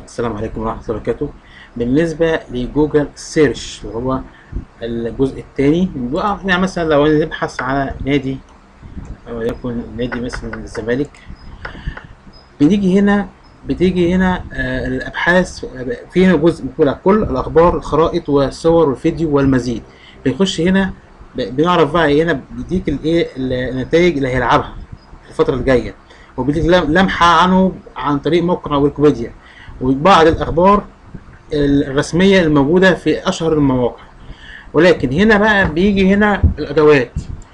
السلام عليكم ورحمة الله وبركاته بالنسبة لجوجل سيرش وهو الجزء الثاني يعني مثلا لو أنا نبحث على نادي وليكن نادي مثلا الزمالك بنيجي هنا بتيجي هنا آه، الأبحاث فيها جزء بيقول لك كل الأخبار الخرائط والصور والفيديو والمزيد بنخش هنا ب- بنعرف بقى هنا بيديك الايه النتائج اللي هيلعبها في الفترة الجاية وبيديك لم- لمحة عنه عن طريق موقع ويكيبيديا وبعض الأخبار الرسمية الموجودة في أشهر المواقع ولكن هنا بقى بيجي هنا الأدوات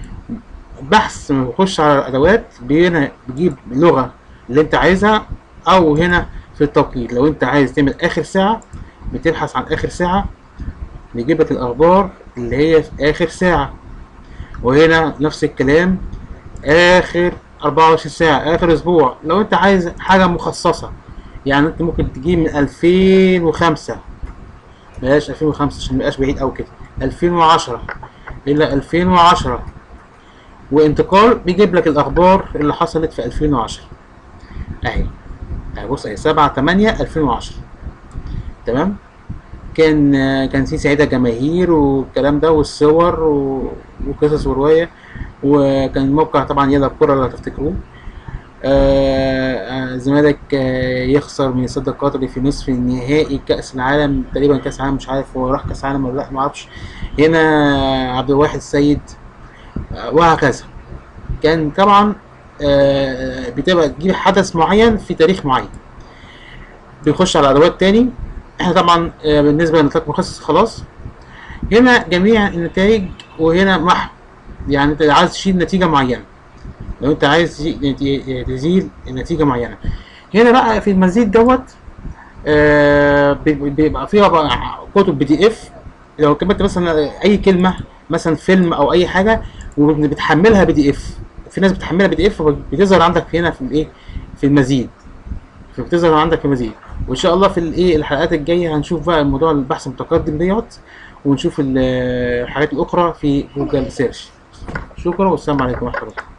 بحث لما بخش على الأدوات بي- هنا بيجيب اللغة اللي أنت عايزها أو هنا في التوقيت لو أنت عايز تعمل آخر ساعة بتبحث عن آخر ساعة بيجيب لك الأخبار اللي هي في آخر ساعة وهنا نفس الكلام آخر 24 ساعة آخر أسبوع لو أنت عايز حاجة مخصصة يعني أنت ممكن تجيب من 2005 بلاش 2005 عشان ميبقاش بعيد أوي كده 2010 إلى 2010 وانتقال بيجيب لك الأخبار اللي حصلت في 2010 أهي أهي بص أهي 7 8 2010 تمام كان كان في سعيدة جماهير والكلام ده والصور و- وقصص ورواية وكان موقع طبعا يلا الكرة لو تفتكروه آه، آه، الزمالك آه، يخسر من السد القطري في نصف نهائي كأس العالم تقريبا كأس العالم مش عارف هو راح كأس العالم ولا لا معرفش هنا عبد الواحد السيد آه، وهكذا كان طبعا آه، بتبقى تجيب حدث معين في تاريخ معين بنخش على ادوات تاني احنا طبعا آه، بالنسبه لنطاق مخصص خلاص هنا جميع النتائج وهنا محو يعني انت عايز تشيل نتيجه معينه لو انت عايز تزي- نتي- تزيل نتيجه معينه هنا بقى في المزيد دوت آه، بي- بيبقى فيها بقى كتب بي دي اف لو كتبت مثلا اي كلمه مثلا فيلم او اي حاجه وبتحملها بي دي اف في ناس بتحملها بي دي اف بتظهر عندك هنا في الايه في المزيد فبتظهر عندك في المزيد وان شاء الله في الايه الحلقات الجايه هنشوف بقى موضوع البحث المتقدم ديت ونشوف ال- الحاجات الاخرى في جوجل سيرش شكرا والسلام عليكم ورحمه الله